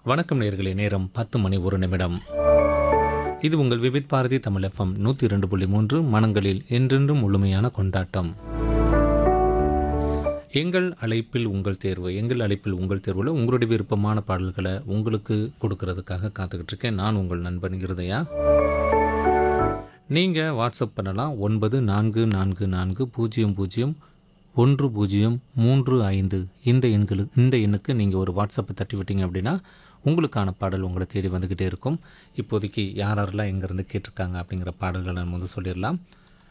வணக்கம் நேர்களே நேரம் பத்து மணி ஒரு நிமிடம் இது உங்கள் விவித் பாரதி தமிழ் எஃப்எம் நூற்றி இரண்டு புள்ளி மூன்று மனங்களில் என்றென்றும் முழுமையான கொண்டாட்டம் எங்கள் அழைப்பில் உங்கள் தேர்வு எங்கள் அழைப்பில் உங்கள் தேர்வில் உங்களுடைய விருப்பமான பாடல்களை உங்களுக்கு கொடுக்கறதுக்காக காத்துக்கிட்டு இருக்கேன் நான் உங்கள் நண்பன் இருதையா நீங்கள் வாட்ஸ்அப் பண்ணலாம் ஒன்பது நான்கு நான்கு நான்கு பூஜ்ஜியம் பூஜ்ஜியம் ஒன்று பூஜ்ஜியம் மூன்று ஐந்து இந்த எண்களுக்கு இந்த எண்ணுக்கு நீங்கள் ஒரு வாட்ஸ்அப்பை தட்டி விட்டீங்க அப்படின்னா உங்களுக்கான பாடல் உங்களை தேடி வந்துக்கிட்டே இருக்கும் இப்போதைக்கு யார் யாரெல்லாம் எங்கேருந்து கேட்டிருக்காங்க அப்படிங்கிற பாடல்களை நம்ம வந்து சொல்லிடலாம்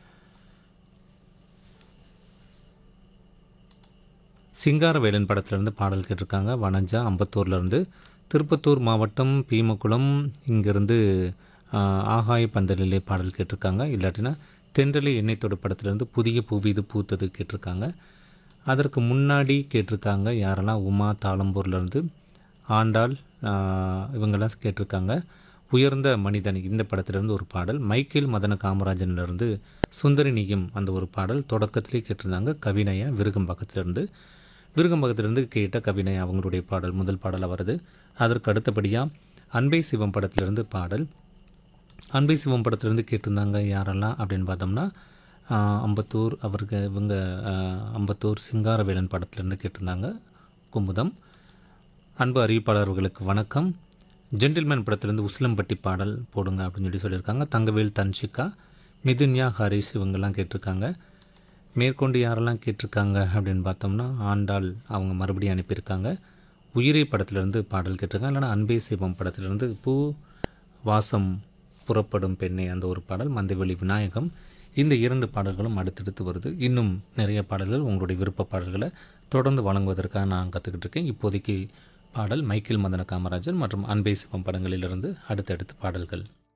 சிங்காரவேலன் படத்துலேருந்து பாடல் கேட்டிருக்காங்க வனஜா அம்பத்தூர்லேருந்து திருப்பத்தூர் மாவட்டம் பீமக்குளம் இங்கேருந்து ஆகாய பந்தலிலே பாடல் கேட்டிருக்காங்க இல்லாட்டினா தென்றலை எண்ணெய் தொடு படத்துலேருந்து புதிய பூவிது பூத்தது கேட்டிருக்காங்க அதற்கு முன்னாடி கேட்டிருக்காங்க யாரெல்லாம் உமா தாளம்பூர்லேருந்து ஆண்டாள் ஆஹ், இவங்கெல்லாம் கேட்டிருக்காங்க உயர்ந்த மனிதன் இந்த படத்திலிருந்து ஒரு பாடல் மைக்கேல் மதன காமராஜன்லேருந்து சுந்தரி நீயும் அந்த ஒரு பாடல் தொடக்கத்திலே கேட்டிருந்தாங்க கவினயா விருகம்பாக்கத்திலிருந்து விருகம்பாக்கத்திலிருந்து கேட்ட கவினயா அவங்களுடைய பாடல் முதல் பாடலாக வருது அதற்கு அடுத்தபடியாக அன்பை சிவம் படத்திலிருந்து பாடல் அன்பை சிவம் படத்துலேருந்து கேட்டிருந்தாங்க யாரெல்லாம் அப்படின்னு பார்த்தோம்னா ஆஹ், அம்பத்தூர் அவருக்கு இவங்க ஆஹ், அம்பத்தூர் சிங்காரவேலன் படத்துலேருந்து கேட்டிருந்தாங்க குமுதம் அன்பு அறிவிப்பாளர்களுக்கு வணக்கம் ஜென்டில்மேன் படத்துலேருந்து உசிலம்பட்டி பாடல் போடுங்க அப்படின்னு சொல்லி சொல்லியிருக்காங்க தங்கவேல் தன்ஷிகா மிதுன்யா ஹரிஷ் இவங்கெல்லாம் கேட்டிருக்காங்க மேற்கொண்டு யாரெல்லாம் கேட்டிருக்காங்க அப்படின்னு பார்த்தோம்னா ஆண்டாள் அவங்க மறுபடியும் அனுப்பியிருக்காங்க உயிரை படத்துலேருந்து பாடல் கேட்டிருக்காங்க இல்லைனா அன்பே சிவம் படத்துலேருந்து பூ வாசம் புறப்படும் பெண்ணே அந்த ஒரு பாடல் மந்தைவெளி விநாயகம் இந்த இரண்டு பாடல்களும் அடுத்தடுத்து வருது இன்னும் நிறைய பாடல்கள் உங்களுடைய விருப்ப பாடல்களை தொடர்ந்து வழங்குவதற்காக நான் கற்றுக்கிட்டு இருக்கேன் இப்போதைக்கு பாடல் மைக்கேல் மதன காமராஜன் மற்றும் அன்பே சிவம் படங்களிலிருந்து அடுத்தடுத்து பாடல்கள்